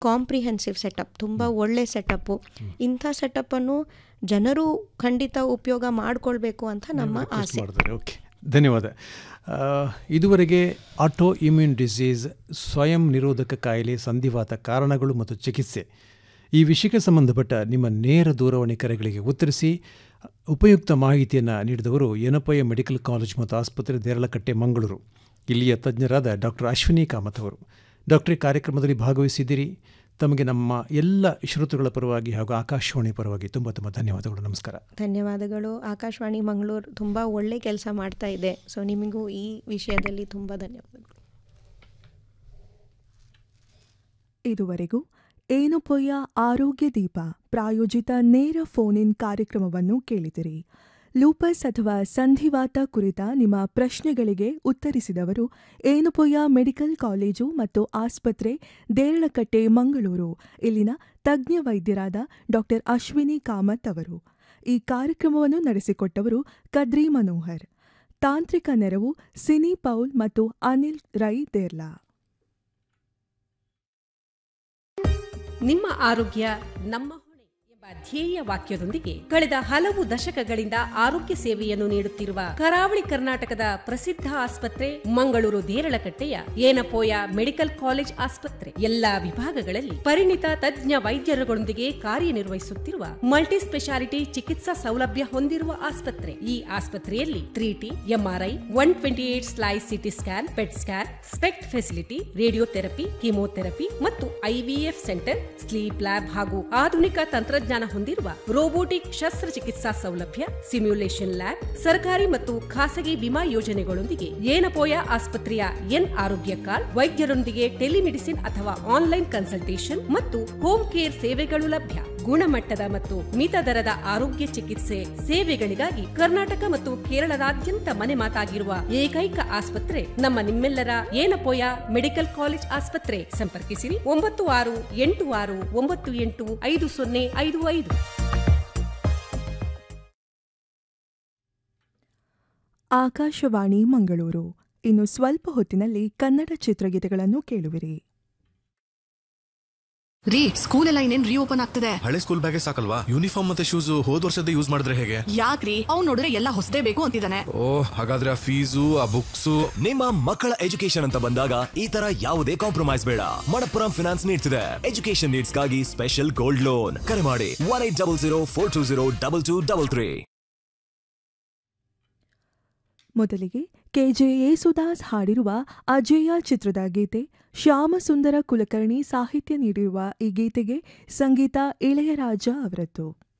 comprehensive setup ತುಂಬ ಒಳ್ಳೆ setup ಇಂಥ ಸೆಟಪ್ಪನ್ನು ಜನರು ಖಂಡಿತ ಉಪಯೋಗ ಮಾಡಿಕೊಳ್ಬೇಕು ಅಂತ ನಮ್ಮ ರಿಕ್ವೆಸ್ಟ್ ಆಸೆ ಮಾಡ್ತಾರೆ ಓಕೆ ಧನ್ಯವಾದ ಆ, ಇದುವರೆಗೆ ಆಟೋ ಇಮ್ಯೂನ್ ಡಿಸೀಸ್ ಸ್ವಯಂ ನಿರೋಧಕ ಕಾಯಿಲೆ ಸಂಧಿವಾತ ಕಾರಣಗಳು ಮತ್ತು ಚಿಕಿತ್ಸೆ ಈ ವಿಷಯಕ್ಕೆ ಸಂಬಂಧಪಟ್ಟ ನಿಮ್ಮ ನೇರ ದೂರವಾಣಿ ಕರೆಗಳಿಗೆ ಉತ್ತರಿಸಿ ಉಪಯುಕ್ತ ಮಾಹಿತಿಯನ್ನು ನೀಡಿದವರು ಯನಪಯ್ಯ ಮೆಡಿಕಲ್ ಕಾಲೇಜ್ ಮತ್ತು ಆಸ್ಪತ್ರೆ ದೇರಳಕಟ್ಟೆ ಮಂಗಳೂರು ಇಲ್ಲಿಯ ತಜ್ಞರಾದ ಡಾಕ್ಟರ್ ಅಶ್ವಿನಿ ಕಾಮತ್ ಅವರು ಡಾಕ್ಟರ್ ಈ ಕಾರ್ಯಕ್ರಮದಲ್ಲಿ ಭಾಗವಹಿಸಿದ್ದೀರಿ ತಮಗೆ ನಮ್ಮ ಎಲ್ಲ ಶ್ರೋತೃಗಳ ಪರವಾಗಿ ಹಾಗೂ ಆಕಾಶವಾಣಿ ಪರವಾಗಿ ತುಂಬ ತುಂಬ ಧನ್ಯವಾದಗಳು ನಮಸ್ಕಾರ ಧನ್ಯವಾದಗಳು ಆಕಾಶವಾಣಿ ಮಂಗಳೂರು ತುಂಬ ಒಳ್ಳೆ ಕೆಲಸ ಮಾಡ್ತಾ ಇದೆ ಸೊ ನಿಮಗೂ ಈ ವಿಷಯದಲ್ಲಿ ತುಂಬ ಧನ್ಯವಾದಗಳು ಇದುವರೆಗೂ ಏನು ಪೊಯ್ಯ ಆರೋಗ್ಯ ದೀಪ ಪ್ರಾಯೋಜಿತ ನೇರ ಫೋನ್ ಇನ್ ಕಾರ್ಯಕ್ರಮವನ್ನು ಕೇಳಿದಿರಿ ಲೂಪಸ್ ಅಥವಾ ಸಂಧಿವಾತ ಕುರಿತ ನಿಮ್ಮ ಪ್ರಶ್ನೆಗಳಿಗೆ ಉತ್ತರಿಸಿದವರು ಏನುಪೊಯ್ಯ ಮೆಡಿಕಲ್ ಕಾಲೇಜು ಮತ್ತು ಆಸ್ಪತ್ರೆ ದೇರಳಕಟ್ಟೆ ಮಂಗಳೂರು ಇಲ್ಲಿನ ತಜ್ಞ ವೈದ್ಯರಾದ ಡಾಕ್ಟರ್ ಅಶ್ವಿನಿ ಕಾಮತ್ ಅವರು ಈ ಕಾರ್ಯಕ್ರಮವನ್ನು ನಡೆಸಿಕೊಟ್ಟವರು ಕದ್ರಿ ಮನೋಹರ್ ತಾಂತ್ರಿಕ ನೆರವು ಸಿನಿ ಪೌಲ್ ಮತ್ತು ಅನಿಲ್ ರೈ ದೇರ್ಲಾ ನಿಮ್ಮ ಆರೋಗ್ಯ ನಮ್ಮ ಹೊಣೆ ಎಂಬ ಧ್ಯೇಯ ವಾಕ್ಯದೊಂದಿಗೆ ಕಳೆದ ಹಲವು ದಶಕಗಳಿಂದ ಆರೋಗ್ಯ ಸೇವೆಯನ್ನು ನೀಡುತ್ತಿರುವ ಕರಾವಳಿ ಕರ್ನಾಟಕದ ಪ್ರಸಿದ್ಧ ಆಸ್ಪತ್ರೆ ಮಂಗಳೂರು ದೇರಳಕಟ್ಟೆಯ ಏನಪೋಯ ಮೆಡಿಕಲ್ ಕಾಲೇಜ್ ಆಸ್ಪತ್ರೆ ಎಲ್ಲಾ ವಿಭಾಗಗಳಲ್ಲಿ ಪರಿಣಿತ ತಜ್ಞ ವೈದ್ಯರುಗಳೊಂದಿಗೆ ಕಾರ್ಯನಿರ್ವಹಿಸುತ್ತಿರುವ ಮಲ್ಟಿ ಸ್ಪೆಷಾಲಿಟಿ ಚಿಕಿತ್ಸಾ ಸೌಲಭ್ಯ ಹೊಂದಿರುವ ಆಸ್ಪತ್ರೆ ಈ ಆಸ್ಪತ್ರೆಯಲ್ಲಿ three T MRI one twenty eight slice CT scan PET scan SPECT facility radiotherapy chemotherapy ಮತ್ತು ಐವಿಎಫ್ ಸೆಂಟರ್ ಸ್ಲೀಪ್ ಲ್ಯಾಬ್ ಹಾಗೂ ಆಧುನಿಕ ತಂತ್ರಜ್ಞಾನ ಹೊಂದಿರುವ ರೋಬೋಟಿಕ್ ಶಸ್ತ್ರಚಿಕಿತ್ಸಾ ಸೌಲಭ್ಯ ಸಿಮ್ಯುಲೇಷನ್ ಲ್ಯಾಬ್ ಸರ್ಕಾರಿ ಮತ್ತು ಖಾಸಗಿ ವಿಮಾ ಯೋಜನೆಗಳೊಂದಿಗೆ ಏನಪೋಯ ಆಸ್ಪತ್ರೆಯ ಎನ್ ಆರೋಗ್ಯ ಕಾರ್ಡ್ ವೈದ್ಯರೊಂದಿಗೆ ಟೆಲಿಮೆಡಿಸಿನ್ ಅಥವಾ ಆನ್ಲೈನ್ ಕನ್ಸಲ್ಟೇಷನ್ ಮತ್ತು ಹೋಮ್ ಕೇರ್ ಸೇವೆಗಳು ಲಭ್ಯ ಗುಣಮಟ್ಟದ ಮತ್ತು ಮಿತ ದರದ ಆರೋಗ್ಯ ಚಿಕಿತ್ಸೆ ಸೇವೆಗಳಿಗಾಗಿ ಕರ್ನಾಟಕ ಮತ್ತು ಕೇರಳದಾದ್ಯಂತ ಮನೆ ಮಾತಾಗಿರುವ ಏಕೈಕ ಆಸ್ಪತ್ರೆ ನಮ್ಮ ನಿಮ್ಮೆಲ್ಲರ ಏನಪೋಯ ಮೆಡಿಕಲ್ ಕಾಲೇಜ್ ಆಸ್ಪತ್ರೆ ಸಂಪರ್ಕಿಸಿರಿ ಒಂಬತ್ತು ಆರು ಎಂಟು ಆರು ಒಂಬತ್ತು ಎಂಟು ಐದು ಸೊನ್ನೆ ಐದು ಐದು ಆಕಾಶವಾಣಿ ಮಂಗಳೂರು ಇನ್ನು ಸ್ವಲ್ಪ ಹೊತ್ತಿನಲ್ಲಿ ಕನ್ನಡ ಚಿತ್ರಗೀತೆಗಳನ್ನು ಕೇಳುವಿರಿ ರೀ ಸ್ಕೂಲ್ ಎಲ್ಲ ಇನ್ನೇನ್ ರೀಓಪನ್ ಆಗ್ತದೆ ಹಳೆ ಸ್ಕೂಲ್ ಬ್ಯಾಗೇ ಸಾಕಲ್ವಾ ಯೂನಿಫಾರ್ಮ್ ಮತ್ತೆ ಶೂಸ್ ಹೋದ್ ವರ್ಷದ ಯೂಸ್ ಮಾಡಿದ್ರೆ ಹೇಗೆ ಯಾಕ್ರಿ ಅವ್ನ್ ನೋಡಿದ್ರೆ ಎಲ್ಲ ಹೊಸದೇ ಬೇಕು ಅಂತಿದ್ದಾನೆ ಓ ಹಾಗಾದ್ರೆ ಆ ಫೀಸು ಆ ಬುಕ್ಸು ನಿಮ್ಮ ಮಕ್ಕಳ ಎಜುಕೇಶನ್ ಅಂತ ಬಂದಾಗ ಈ ತರ ಯಾವುದೇ ಕಾಂಪ್ರಮೈಸ್ ಬೇಡ ಮಣಪ್ಪುರಂ ಫಿನಾನ್ಸ್ ನೀಡ್ತಿದೆ ಎಜುಕೇಶನ್ ನೀಡ್ಸ್ಗಾಗಿ ಸ್ಪೆಷಲ್ ಗೋಲ್ಡ್ ಲೋನ್ ಕರೆ ಮಾಡಿ one eight double zero four two zero double two double three ಮೊದಲಿಗೆ ಕೆಜೆ ಯೇಸುದಾಸ್ ಹಾಡಿರುವ ಅಜೇಯ ಚಿತ್ರದ ಗೀತೆ ಶ್ಯಾಮಸುಂದರ ಕುಲಕರ್ಣಿ ಸಾಹಿತ್ಯ ನೀಡಿರುವ ಈ ಗೀತೆಗೆ ಸಂಗೀತ ಇಳೆಯರಾಜ ಅವರದ್ದು